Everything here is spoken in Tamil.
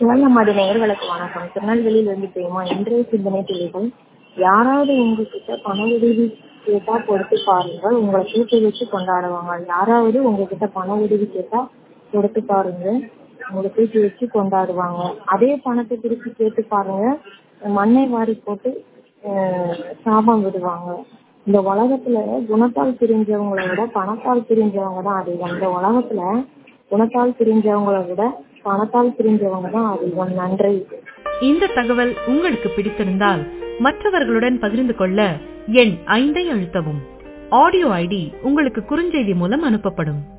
சிவகங்கமாடி நேயர்களுக்கு வணக்கம் திருநெல்வேலியிலிருந்து பிரேமா இன்றைய சிந்தனை துளிகள் யாராவது உங்ககிட்ட பண உதவி கேட்டா கொடுத்து பாருங்கள் உங்களை கூட்டி வச்சு கொண்டாடுவாங்க யாராவது உங்ககிட்ட பண உதவி கேட்டா கொடுத்து பாருங்க உங்களை கூட்டி வச்சு கொண்டாடுவாங்க அதே பணத்தை திருப்பி கேட்டு பாருங்க மண்ணை வாரி போட்டு அஹ், சாபம் விடுவாங்க இந்த உலகத்துல குணத்தால் பிரிஞ்சவங்களை விட பணத்தால் பிரிஞ்சவங்க தான் அதிகம் இந்த உலகத்துல குணத்தால் பிரிஞ்சவங்களை விட பணத்தால் பிரிஞ்சவங்க தான் அதிகம் நன்றி இந்த தகவல் உங்களுக்கு பிடித்திருந்தால் மற்றவர்களுடன் பகிர்ந்து கொள்ள எண் ஐந்தை அழுத்தவும் ஆடியோ ஐடி உங்களுக்கு குறுஞ்செய்தி மூலம் அனுப்பப்படும்